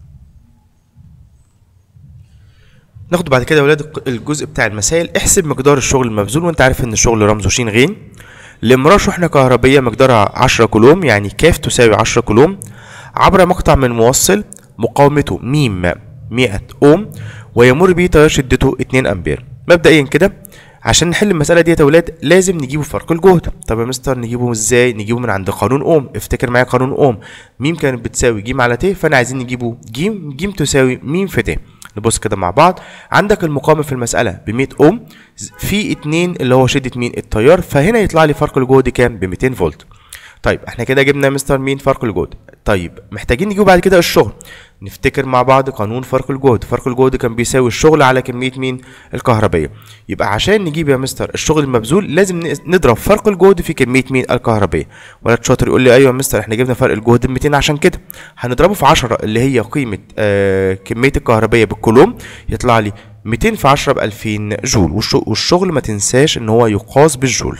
ناخد بعد كده يا ولاد الجزء بتاع المسائل احسب مقدار الشغل المبذول وانت عارف ان الشغل رمزه ش غ لامرار شحنة كهربية مقدارها 10 كولوم يعني ك تساوي 10 كولوم عبر مقطع من موصل مقاومته م 100 اوم ويمر به تيار شدته 2 امبير مبدئيا كده عشان نحل المسألة ديت يا ولاد لازم نجيبه فرق الجهد طب يا مستر نجيبه ازاي نجيبه من عند قانون اوم افتكر معايا قانون اوم م كانت بتساوي ج على ت فانا عايزين نجيبه ج ج تساوي م في ت نبص كده مع بعض عندك المقاومة في المسألة ب 100 اوم في 2 اللي هو شدة مين التيار فهنا يطلع لي فرق الجهد كام ب 200 فولت طيب احنا كده جبنا مستر مين فرق الجهد طيب محتاجين نجيب بعد كده الشغل نفتكر مع بعض قانون فرق الجهد فرق الجهد كان بيساوي الشغل على كمية مين الكهربية يبقى عشان نجيب يا مستر الشغل المبذول لازم نضرب فرق الجهد في كمية مين الكهربية ولد شاطر يقول لي ايوه يا مستر احنا جبنا فرق الجهد ب 200 عشان كده هنضربه في 10 اللي هي قيمة آه كمية الكهربية بالكولوم يطلع لي 200 في 10 ب 2000 جول والشغل ما تنساش ان هو يقاس بالجول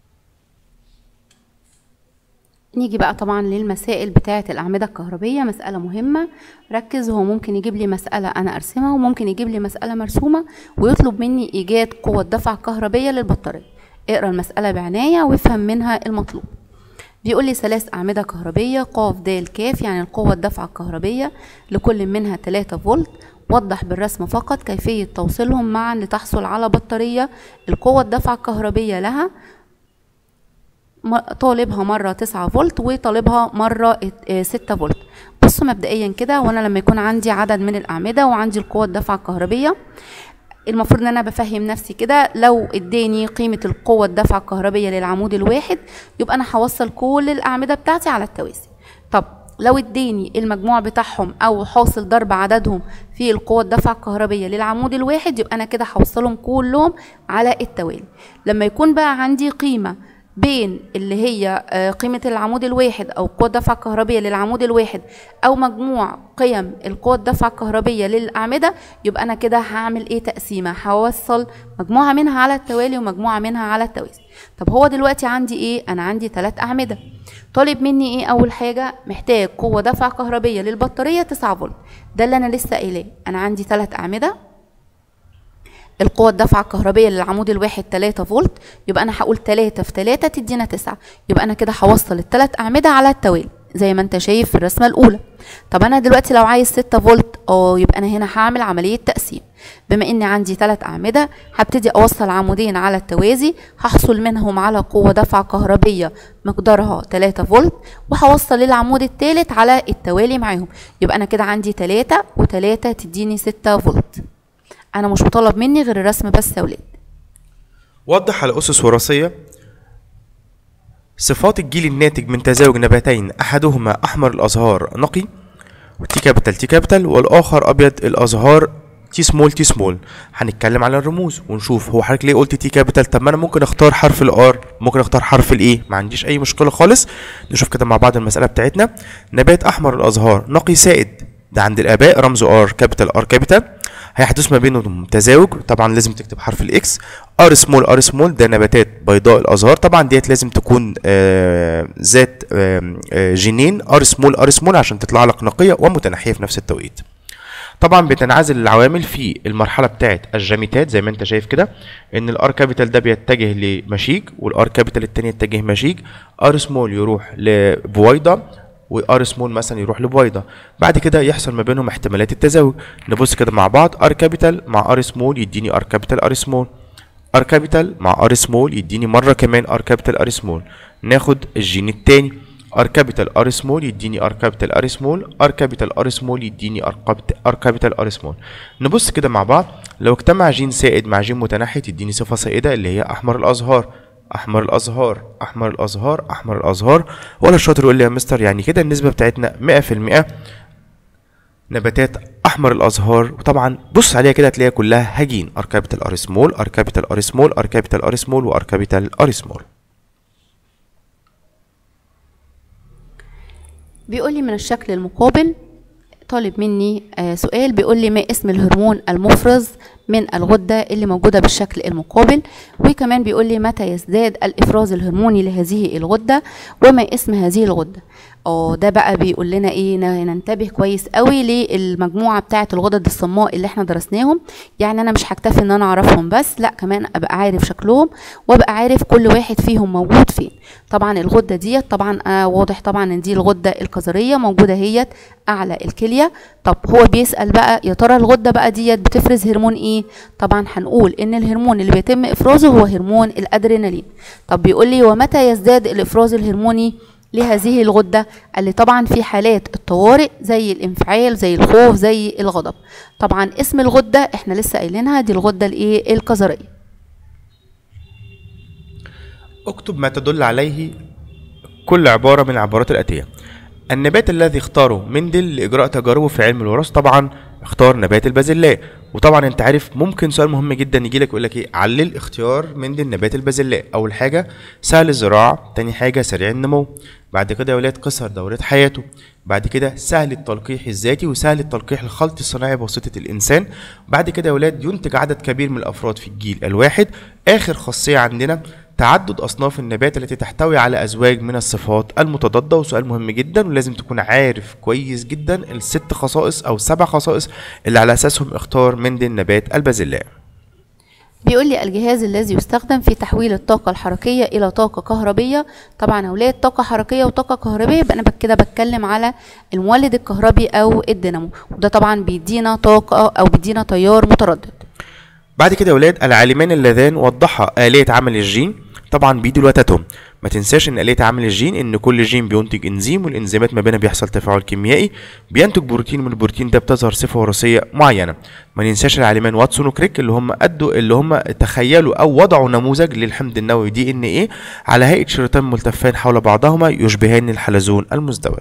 نيجي بقى طبعا للمسائل بتاعة الأعمدة الكهربية مسألة مهمة ركز هو ممكن يجيب لي مسألة أنا أرسمها وممكن يجيب لي مسألة مرسومة ويطلب مني إيجاد قوة دفع كهربية للبطارية اقرا المسألة بعناية وافهم منها المطلوب بيقول لي ثلاث أعمدة كهربية ق د ك يعني القوة الدفع الكهربية لكل منها 3 فولت وضح بالرسم فقط كيفية توصيلهم معا لتحصل على بطارية القوة الدفع الكهربية لها طالبها مرة تسعة فولت وطالبها مرة ستة فولت بصوا مبدئيا كده وانا لما يكون عندي عدد من الاعمدة وعندي القوة الدفع الكهربية المفروض ان انا بفهم نفسي كده لو اداني قيمة القوة الدفع الكهربية للعمود الواحد يبقى انا هوصل كل الاعمدة بتاعتي على التوازي طب لو اداني المجموع بتاعهم او حاصل ضرب عددهم في القوة الدفع الكهربية للعمود الواحد يبقى انا كده هوصلهم كلهم على التوالي لما يكون بقى عندي قيمة بين اللي هي قيمة العمود الواحد أو قوة الدفع الكهربية للعمود الواحد أو مجموع قيم القوة الدفع الكهربية للأعمدة يبقى أنا كده هعمل إيه تقسيمة هوصل مجموعة منها على التوالي ومجموعة منها على التوازي طب هو دلوقتي عندي إيه أنا عندي ثلاث أعمدة طالب مني إيه أول حاجة محتاج قوة دفع كهربية للبطارية 9 فولت ده اللي أنا لسه قايلاه أنا عندي ثلاث أعمدة القوة الدفع الكهربية للعمود الواحد 3 فولت يبقى أنا هقول 3 في 3 تدينا 9 يبقى أنا كده هوصل الثلاث أعمدة على التوالي زي ما أنت شايف في الرسمة الأولى طب أنا دلوقتي لو عايز 6 فولت اه يبقى أنا هنا هعمل عملية تقسيم بما إني عندي 3 أعمدة هبتدي أوصل عمودين على التوازي هحصل منهم على قوة دفع كهربية مقدارها 3 فولت وهوصل العمود الثالث على التوالي معاهم يبقى أنا كده عندي 3 و3 تديني 6 فولت انا مش مطالب مني غير الرسم بس يا ولاد وضح على اسس وراثيه صفات الجيل الناتج من تزاوج نباتين احدهما احمر الازهار نقي تي كابيتال تي كابيتال والاخر ابيض الازهار تي سمول تي سمول هنتكلم على الرموز ونشوف هو حضرتك ليه قلت تي كابيتال طب ما انا ممكن اختار حرف الار ممكن اختار حرف الاي ما عنديش اي مشكله خالص نشوف كده مع بعض المساله بتاعتنا نبات احمر الازهار نقي سائد ده عند الاباء رمزه ار كابيتال ار كابيتال هيحدث ما بينهم تزاوج طبعا لازم تكتب حرف الاكس ار سمول ار سمول ده نباتات بيضاء الازهار طبعا ديت لازم تكون آه ذات آه آه جينين ار سمول ار سمول عشان تطلع لك نقيه ومتناحيه في نفس التوقيت طبعا بتنعزل العوامل في المرحله بتاعه الجاميتات زي ما انت شايف كده ان الار كابيتال ده بيتجه لمشيج والار كابيتال التاني يتجه مشيج ار سمول يروح لبويضه وار سمول مثلا يروح لبويضه بعد كده يحصل ما بينهم احتمالات التزاوج نبص كده مع بعض ار كابيتال مع ار سمول يديني ار كابيتال ار سمول ار كابيتال مع ار سمول يديني مره كمان ار كابيتال ار سمول ناخد الجين التاني ار كابيتال ار سمول يديني ار كابيتال ار سمول ار كابيتال ار سمول يديني ار كابيتال ار سمول نبص كده مع بعض لو اجتمع جين سائد مع جين متنحي تديني صفه سائده اللي هي احمر الازهار احمر الازهار احمر الازهار احمر الازهار ولا الشاطر يقول لي يا مستر يعني كده النسبه بتاعتنا 100% نباتات احمر الازهار وطبعا بص عليها كده هتلاقيها كلها هجين ار كابيتال ار سمول ار كابيتال ار سمول ار كابيتال ار سمول وار كابيتال ار سمول بيقول لي من الشكل المقابل طالب مني آه سؤال بيقول لي ما اسم الهرمون المفرز من الغدة اللي موجودة بالشكل المقابل وكمان بيقول لي متى يزداد الإفراز الهرموني لهذه الغدة وما اسم هذه الغدة اه ده بقى بيقول لنا ايه ننتبه كويس قوي للمجموعة بتاعة الغدد الصماء اللي احنا درسناهم يعني انا مش هكتفي ان انا اعرفهم بس لا كمان ابقى عارف شكلهم وابقى عارف كل واحد فيهم موجود فين طبعا الغدة ديت طبعا آه واضح طبعا ان دي الغدة القذرية موجودة هيت اعلى الكلية طب هو بيسأل بقى يا ترى الغدة بقى ديت بتفرز هرمون ايه طبعا هنقول ان الهرمون اللي بيتم افرازه هو هرمون الادرينالين طب بيقول لي ومتى يزداد الافراز الهرموني لهذه الغدة اللي طبعا في حالات الطوارئ زي الانفعال زي الخوف زي الغضب طبعا اسم الغدة احنا لسه قايلينها دي الغدة الايه القذرية اكتب ما تدل عليه كل عبارة من العبارات الآتية النبات الذي اختاره مندل لإجراء تجاربه في علم الوراثة طبعا اختار نبات البازلاء وطبعا انت عارف ممكن سؤال مهم جدا يجي لك يقول لك ايه علل اختيار مندل نبات البازلاء اول حاجه سهل الزراعه تاني حاجه سريع النمو بعد كده يا ولاد قصر دوره حياته بعد كده سهل التلقيح الذاتي وسهل التلقيح الخلطي الصناعي بواسطه الانسان بعد كده يا ولاد ينتج عدد كبير من الافراد في الجيل الواحد اخر خاصيه عندنا تعدد أصناف النبات التي تحتوي على أزواج من الصفات المتضادة وسؤال مهم جدا ولازم تكون عارف كويس جدا الست خصائص أو سبع خصائص اللي على أساسهم اختار مندل نبات البازلاء بيقول لي الجهاز الذي يستخدم في تحويل الطاقة الحركية إلى طاقة كهربية طبعا أولاد طاقة حركية وطاقة كهربية يبقى أنا كده بتكلم على المولد الكهربي أو الدينامو وده طبعا بيدينا طاقة أو بيدينا تيار متردد بعد كده يا ولاد العالمان اللذان وضحا آلية عمل الجين طبعا بيدوا الوتاتهم ما تنساش ان آلية عمل الجين ان كل جين بينتج انزيم والانزيمات ما بينها بيحصل تفاعل كيميائي بينتج بروتين من البروتين ده بتظهر صفة وراثية معينة ما ننساش العالمان واتسون وكريك اللي هم ادوا اللي هم تخيلوا او وضعوا نموذج للحمض النووي دي ان ايه على هيئة شريطان ملتفان حول بعضهما يشبهان الحلزون المزدوج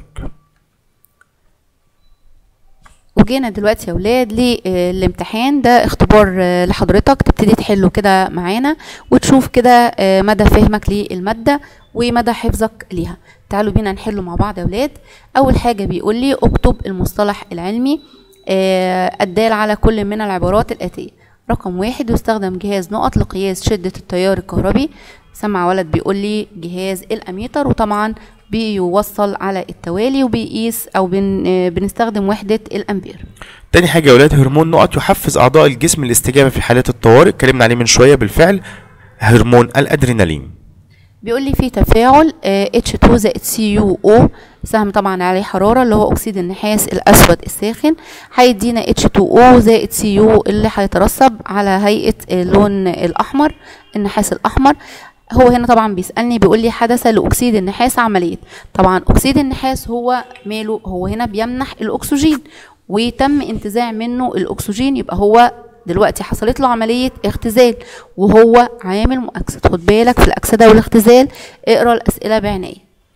وجينا دلوقتي يا ولاد للامتحان ده اختبار لحضرتك تبتدي تحله كده معانا وتشوف كده مدى فهمك للمادة ومدى حفظك ليها تعالوا بينا نحله مع بعض يا ولاد اول حاجة بيقول لي اكتب المصطلح العلمي الدال على كل من العبارات الآتية رقم واحد يستخدم جهاز نقط لقياس شدة التيار الكهربي سمع ولد بيقول لي جهاز الاميتر وطبعا بيوصل على التوالي وبيقيس او بن بنستخدم وحده الامبير تاني حاجه يا ولاد هرمون نقط يحفز اعضاء الجسم الاستجابه في حالات الطوارئ اتكلمنا عليه من شويه بالفعل هرمون الادرينالين بيقول لي في تفاعل H2 زائد CuO سهم طبعا عليه حرارة اللي هو أكسيد النحاس الأسود الساخن هيدينا H2O زائد Cu اللي هيترسب على هيئة اللون الأحمر النحاس الأحمر هو هنا طبعا بيسألني بيقول لي حدث لأكسيد النحاس عملية طبعا أكسيد النحاس هو ماله هو هنا بيمنح الأكسجين وتم انتزاع منه الأكسجين يبقى هو دلوقتي حصلت له عملية اختزال وهو عامل مؤكسد خد بالك في الأكسدة والاختزال اقرا الأسئلة بعناية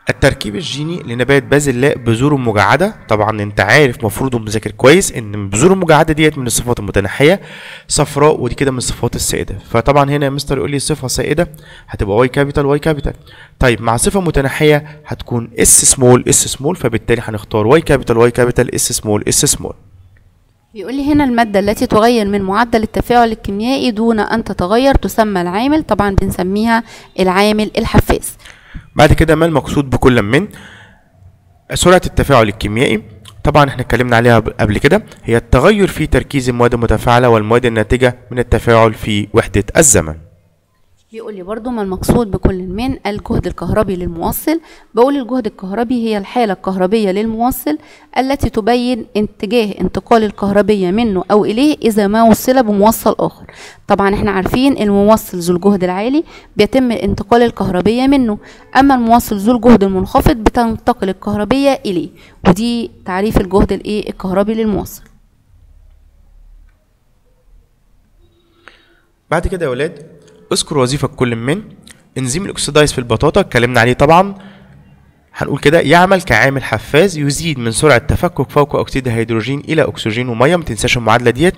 التركيب الجيني لنبات بازلاء بذوره مجعدة طبعا انت عارف مفروض ومذاكر كويس ان بذوره المجعدة ديت من الصفات المتنحية صفراء ودي كده من الصفات السائدة فطبعا هنا يا مستر يقول لي صفة سائدة هتبقى واي كابيتال واي كابيتال طيب مع صفة متنحية هتكون اس سمول اس سمول فبالتالي هنختار واي كابيتال واي كابيتال اس سمول اس سمول بيقول لي هنا المادة التي تغير من معدل التفاعل الكيميائي دون أن تتغير تسمى العامل طبعا بنسميها العامل الحفاز بعد كده ما المقصود بكل من سرعة التفاعل الكيميائي طبعا احنا اتكلمنا عليها قبل كده هي التغير في تركيز المواد المتفاعلة والمواد الناتجة من التفاعل في وحدة الزمن بيقول لي برضو ما المقصود بكل من الجهد الكهربي للموصل بقول الجهد الكهربي هي الحالة الكهربية للموصل التي تبين اتجاه انتقال الكهربية منه أو إليه إذا ما وصل بموصل آخر طبعا احنا عارفين الموصل ذو الجهد العالي بيتم انتقال الكهربية منه أما الموصل ذو الجهد المنخفض بتنتقل الكهربية إليه ودي تعريف الجهد الايه الكهربي للموصل بعد كده يا ولاد اذكر وظيفة كل من انزيم الاكسدايز في البطاطا اتكلمنا عليه طبعا هنقول كده يعمل كعامل حفاز يزيد من سرعة تفكك فوق أكسيد الهيدروجين إلى أكسجين ومية متنساش المعادلة ديت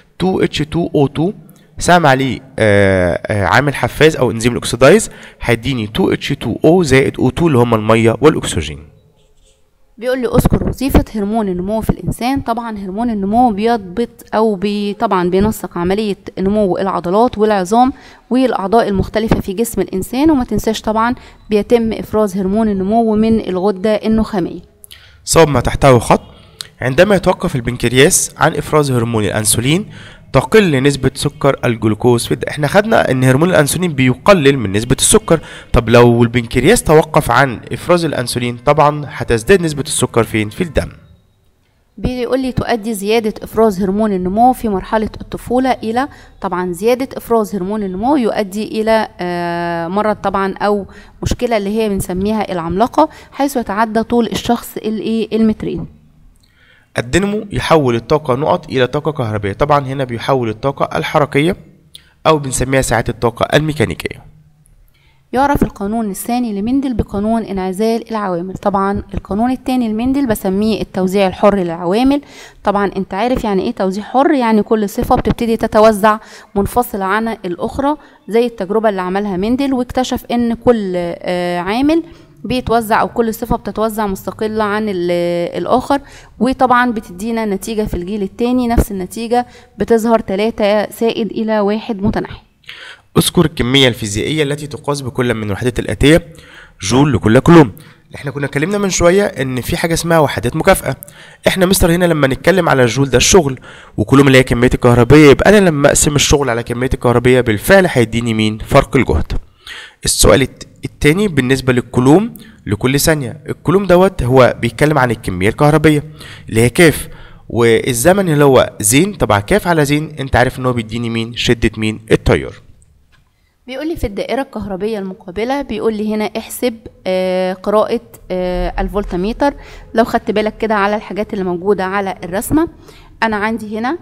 2H2O2 سام عليه آه آه عامل حفاز أو انزيم الأكسدايز هيديني 2H2O زائد O2 اللي هما المية والأكسجين بيقول لي اذكر وظيفة هرمون النمو في الإنسان طبعا هرمون النمو بيضبط أو بي طبعا بينسق عملية نمو العضلات والعظام والأعضاء المختلفة في جسم الإنسان وما تنساش طبعا بيتم إفراز هرمون النمو من الغدة النخامية صاب ما تحته خط عندما يتوقف البنكرياس عن افراز هرمون الانسولين تقل نسبة سكر الجلوكوز في الدم احنا خدنا ان هرمون الانسولين بيقلل من نسبة السكر طب لو البنكرياس توقف عن افراز الانسولين طبعا هتزداد نسبة السكر فين في الدم بيقول لي تؤدي زيادة إفراز هرمون النمو في مرحلة الطفولة إلى طبعا زيادة إفراز هرمون النمو يؤدي إلى آه، مرض طبعا أو مشكلة اللي هي بنسميها العملاقة حيث يتعدى طول الشخص الإيه المترين الدينامو يحول الطاقة نقط إلى طاقة كهربية طبعا هنا بيحول الطاقة الحركية أو بنسميها ساعات الطاقة الميكانيكية يعرف القانون الثاني لمندل بقانون انعزال العوامل طبعا القانون الثاني لمندل بسميه التوزيع الحر للعوامل طبعا انت عارف يعني ايه توزيع حر يعني كل صفة بتبتدي تتوزع منفصلة عن الأخرى زي التجربة اللي عملها مندل واكتشف ان كل آه، عامل بيتوزع او كل صفة بتتوزع مستقلة عن ال- الآخر وطبعا بتدينا نتيجة في الجيل الثاني نفس النتيجة بتظهر 3 سائد إلى واحد متناحي اذكر الكمية الفيزيائية التي تقاس بكل من الوحدات الآتية جول لكل كولوم احنا كنا اتكلمنا من شوية ان في حاجة اسمها وحدات مكافأة احنا مستر هنا لما نتكلم على الجول ده الشغل وكولوم اللي هي كمية الكهربية يبقى انا لما اقسم الشغل على كمية الكهربية بالفعل هيديني مين فرق الجهد السؤال الت- التاني بالنسبة للكولوم لكل ثانية الكولوم دوت هو بيتكلم عن الكمية الكهربية اللي هي كاف والزمن اللي هو زين طبعا كاف على زين انت عارف ان هو بيديني مين شدة مين التيار بيقول لي في الدائرة الكهربية المقابلة بيقول لي هنا احسب آه، قراءة آه، الفولتميتر لو خدت بالك كده على الحاجات اللي موجودة على الرسمة أنا عندي هنا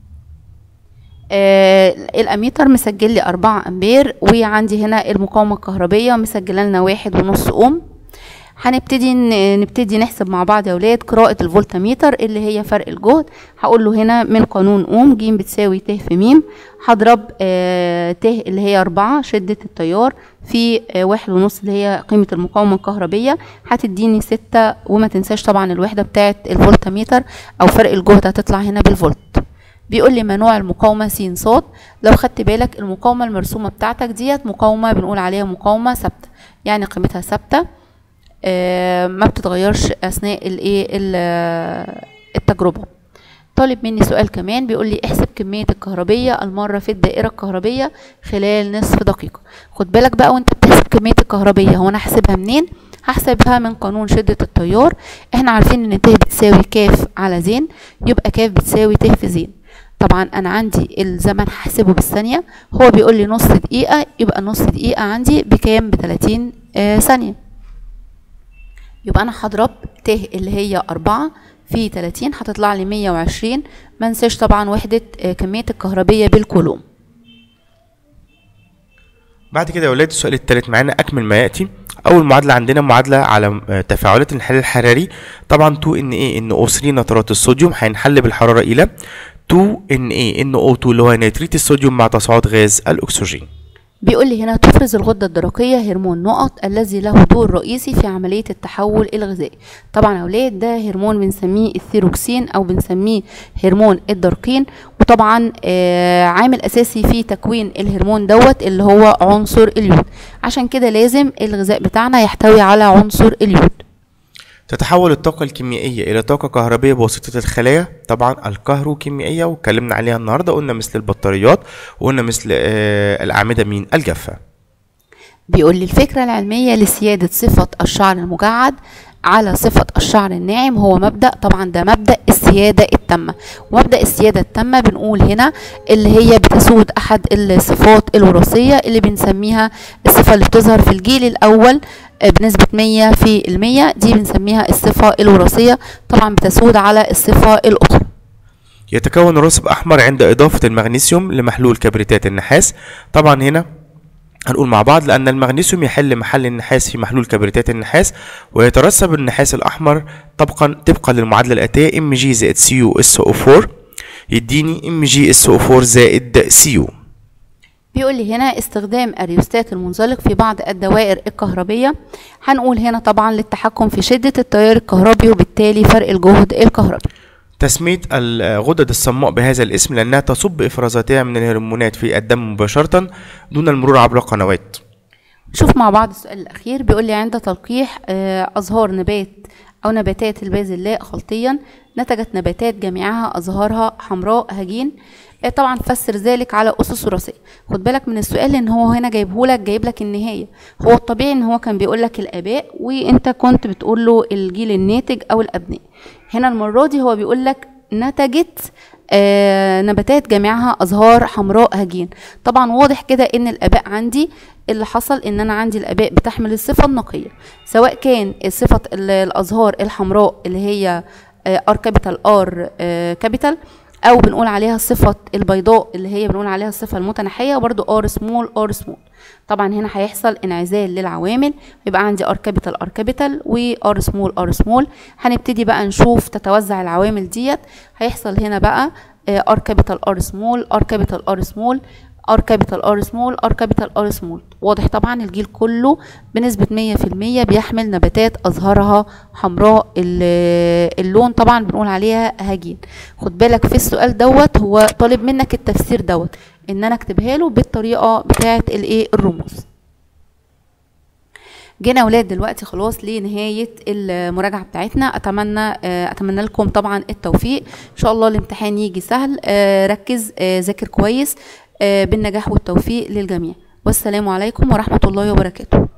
آه، الأميتر مسجل لي أربعة أمبير وعندي هنا المقاومة الكهربية مسجلة لنا واحد ونص أوم هنبتدي ن- نبتدي نحسب مع بعض يا ولاد قراءة الفولتميتر اللي هي فرق الجهد هقول له هنا من قانون اوم ج بتساوي ت في م هضرب آه ت اللي هي أربعة شدة التيار في آه واحد ونص اللي هي قيمة المقاومة الكهربية هتديني ستة وما تنساش طبعا الوحدة بتاعت الفولتميتر أو فرق الجهد هتطلع هنا بالفولت بيقول لي ما نوع المقاومة س ص لو خدت بالك المقاومة المرسومة بتاعتك ديت مقاومة بنقول عليها مقاومة ثابتة يعني قيمتها ثابتة آه، ما بتتغيرش اثناء الايه ال- التجربه طالب مني سؤال كمان بيقول لي احسب كميه الكهربيه المره في الدائره الكهربيه خلال نصف دقيقه خد بالك بقى وانت بتحسب كميه الكهربيه هو انا هحسبها منين هحسبها من قانون شدة التيار احنا عارفين ان ت بتساوي كاف على زين يبقى كاف بتساوي ت في زين طبعا انا عندي الزمن هحسبه بالثانية هو بيقول لي نص دقيقة يبقى نص دقيقة عندي بكام بتلاتين آه ثانية يبقى انا هضرب ت اللي هي أربعة في 30 هتطلع لي 120 ما ننساش طبعا وحدة آه، كمية الكهربية بالكولوم بعد كده يا ولاد السؤال التالت معانا أكمل ما يأتي اول معادله عندنا معادله على آه، تفاعلات الانحلال الحراري طبعا 2 ان ايه ان او 3 نترات الصوديوم هينحل بالحراره الى 2 ان ايه ان او 2 اللي هو نيتريت الصوديوم مع تصاعد غاز الاكسجين بيقول لي هنا تفرز الغدة الدرقية هرمون نقط الذي له دور رئيسي في عملية التحول الغذائي طبعا يا أولاد ده هرمون بنسميه الثيروكسين أو بنسميه هرمون الدرقين وطبعا آه عامل أساسي في تكوين الهرمون دوت اللي هو عنصر اليود عشان كده لازم الغذاء بتاعنا يحتوي على عنصر اليود تتحول الطاقة الكيميائية إلى طاقة كهربية بواسطة الخلايا طبعا الكهروكيميائية واتكلمنا عليها النهاردة قلنا مثل البطاريات وقلنا مثل آه الأعمدة مين الجافة بيقول لي الفكرة العلمية لسيادة صفة الشعر المجعد على صفة الشعر الناعم هو مبدأ طبعا ده مبدأ السيادة التامة ومبدأ السيادة التامة بنقول هنا اللي هي بتسود أحد الصفات الوراثية اللي بنسميها الصفة اللي بتظهر في الجيل الأول آه، بنسبة 100 في المية دي بنسميها الصفة الوراثية طبعا بتسود على الصفة الأخرى يتكون راسب أحمر عند إضافة المغنيسيوم لمحلول كبريتات النحاس طبعا هنا هنقول مع بعض لأن المغنيسيوم يحل محل النحاس في محلول كبريتات النحاس ويترسب النحاس الأحمر طبقا طبقا للمعادلة الآتية ام جي زائد سي يو اس او 4 يديني ام جي اس او 4 زائد سي يو بيقول لي هنا استخدام الريوستات المنزلق في بعض الدوائر الكهربية هنقول هنا طبعا للتحكم في شدة التيار الكهربي وبالتالي فرق الجهد الكهربي تسمية الغدد الصماء بهذا الاسم لأنها تصب إفرازاتها من الهرمونات في الدم مباشرة دون المرور عبر قنوات شوف مع بعض السؤال الأخير بيقول لي عند تلقيح آه، أزهار نبات أو نباتات البازلاء خلطيا نتجت نباتات جميعها أزهارها حمراء هجين آه، طبعا فسر ذلك على أسس وراثية خد بالك من السؤال لأن هو هنا جايبهولك جايب لك النهاية هو الطبيعي إن هو كان بيقول لك الآباء وأنت كنت بتقول له الجيل الناتج أو الأبناء هنا المرة دي هو بيقول لك نتجت آه نباتات جميعها ازهار حمراء هجين طبعا واضح كده ان الاباء عندي اللي حصل ان انا عندي الاباء بتحمل الصفه النقيه سواء كان صفه ال- الازهار الحمراء اللي هي ار كابيتال ار كابيتال او بنقول عليها صفه البيضاء اللي هي بنقول عليها الصفه المتناحيه وبرده ار سمول ار سمول طبعا هنا هيحصل انعزال للعوامل يبقى عندي ار كابيتال ار كابيتال وار سمول ار سمول هنبتدي بقى نشوف تتوزع العوامل ديت هيحصل هنا بقى ار كابيتال ار سمول ار كابيتال ار سمول ار كابيتال ار سمول ار كابيتال ار سمول واضح طبعا الجيل كله بنسبة 100% بيحمل نباتات أزهارها حمراء ال- اللون طبعا بنقول عليها هجين خد بالك في السؤال دوت هو طالب منك التفسير دوت ان انا اكتبها له بالطريقة بتاعة الايه الرموز جينا اولاد دلوقتي خلاص لنهايه المراجعه بتاعتنا اتمنى آه، اتمنى لكم طبعا التوفيق ان شاء الله الامتحان يجي سهل آه، ركز آه، ذاكر كويس آه، بالنجاح والتوفيق للجميع والسلام عليكم ورحمه الله وبركاته